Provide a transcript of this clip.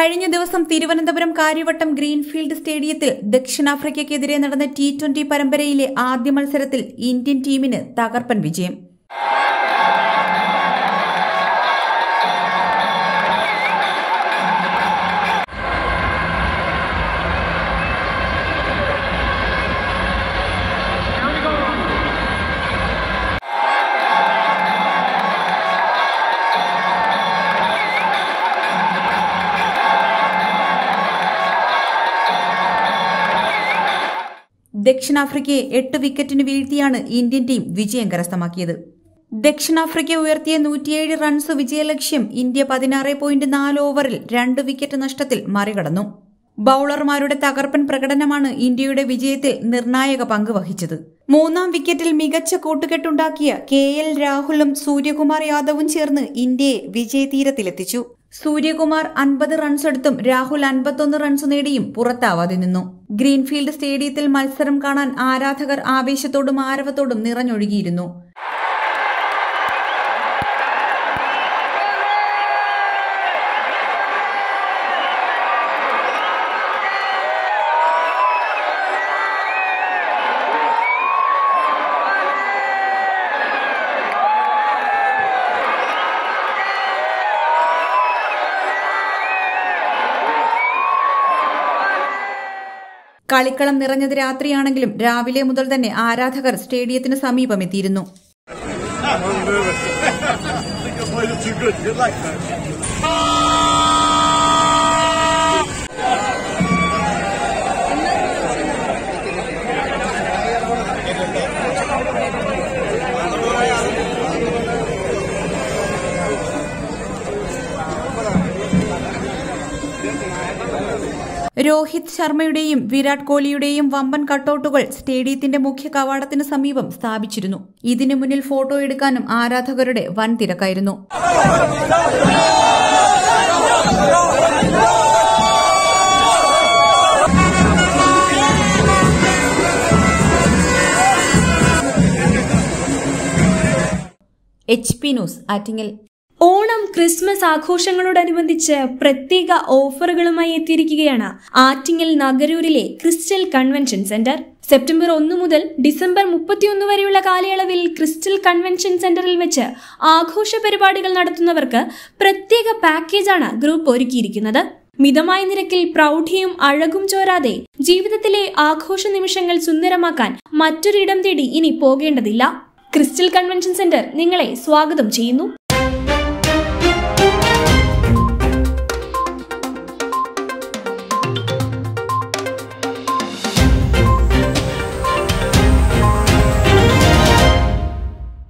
കഴിഞ്ഞ ദിവസം തിരുവനന്തപുരം കാര്യവട്ടം ഗ്രീൻഫീൽഡ് സ്റ്റേഡിയത്തിൽ ദക്ഷിണാഫ്രിക്കയ്ക്കെതിരെ നടന്ന ടി ട്വന്റി പരമ്പരയിലെ ആദ്യ മത്സരത്തിൽ ഇന്ത്യൻ ടീമിന് തകർപ്പൻ വിജയം ദക്ഷിണാഫ്രിക്കയെ എട്ട് വിക്കറ്റിന് വീഴ്ത്തിയാണ് ഇന്ത്യൻ ടീം വിജയം കരസ്ഥമാക്കിയത് ദക്ഷിണാഫ്രിക്ക ഉയർത്തിയ നൂറ്റിയേഴ് റൺസ് വിജയലക്ഷ്യം ഇന്ത്യ പതിനാറ് പോയിന്റ് നാല് ഓവറിൽ രണ്ട് വിക്കറ്റ് നഷ്ടത്തിൽ മറികടന്നു ബൌളർമാരുടെ തകർപ്പൻ പ്രകടനമാണ് ഇന്ത്യയുടെ വിജയത്തിൽ നിർണായക പങ്ക് വഹിച്ചത് മൂന്നാം വിക്കറ്റിൽ മികച്ച കൂട്ടുകെട്ടുണ്ടാക്കിയ കെ എൽ രാഹുലും സൂര്യകുമാർ യാദവും ചേർന്ന് ഇന്ത്യയെ വിജയതീരത്തിലെത്തിച്ചു സൂര്യകുമാർ അൻപത് റൺസ് എടുത്തും രാഹുൽ അൻപത്തൊന്ന് റൺസ് നേടിയും പുറത്താവാതെ നിന്നു ഗ്രീൻഫീൽഡ് സ്റ്റേഡിയത്തിൽ മത്സരം കാണാൻ ആരാധകർ ആവേശത്തോടും ആരവത്തോടും നിറഞ്ഞൊഴുകിയിരുന്നു കളിക്കളം നിറഞ്ഞത് രാത്രിയാണെങ്കിലും രാവിലെ മുതൽ തന്നെ ആരാധകർ സ്റ്റേഡിയത്തിന് സമീപമെത്തിയിരുന്നു I'm nervous. I think I played it too good. Good luck, man. Rohit ശർമ്മയുടെയും Virat കോഹ്ലിയുടെയും വമ്പൻ കട്ടൌട്ടുകൾ സ്റ്റേഡിയത്തിന്റെ മുഖ്യ കവാടത്തിന് സമീപം സ്ഥാപിച്ചിരുന്നു ഇതിനു മുന്നിൽ ഫോട്ടോ എടുക്കാനും ആരാധകരുടെ വൻ തിരക്കായിരുന്നു H P news Attingal Onam Christmas ആഘോഷങ്ങളോടനുബന്ധിച്ച് പ്രത്യേക ഓഫറുകളുമായി എത്തിയിരിക്കുകയാണ് ആറ്റിങ്ങൽ നഗരൂരിലെ ക്രിസ്റ്റൽ കൺവെൻഷൻ സെന്റർ സെപ്റ്റംബർ ഒന്ന് മുതൽ ഡിസംബർ മുപ്പത്തിയൊന്ന് വരെയുള്ള കാലയളവിൽ ക്രിസ്റ്റൽ കൺവെൻഷൻ സെന്ററിൽ വെച്ച് ആഘോഷ പരിപാടികൾ നടത്തുന്നവർക്ക് പ്രത്യേക പാക്കേജാണ് ഗ്രൂപ്പ് ഒരുക്കിയിരിക്കുന്നത് മിതമായ നിരക്കിൽ പ്രൗഢിയും അഴകും ചോരാതെ ജീവിതത്തിലെ ആഘോഷ നിമിഷങ്ങൾ സുന്ദരമാക്കാൻ മറ്റൊരിടം തേടി ഇനി പോകേണ്ടതില്ല ക്രിസ്റ്റൽ കൺവെൻഷൻ സെന്റർ നിങ്ങളെ സ്വാഗതം ചെയ്യുന്നു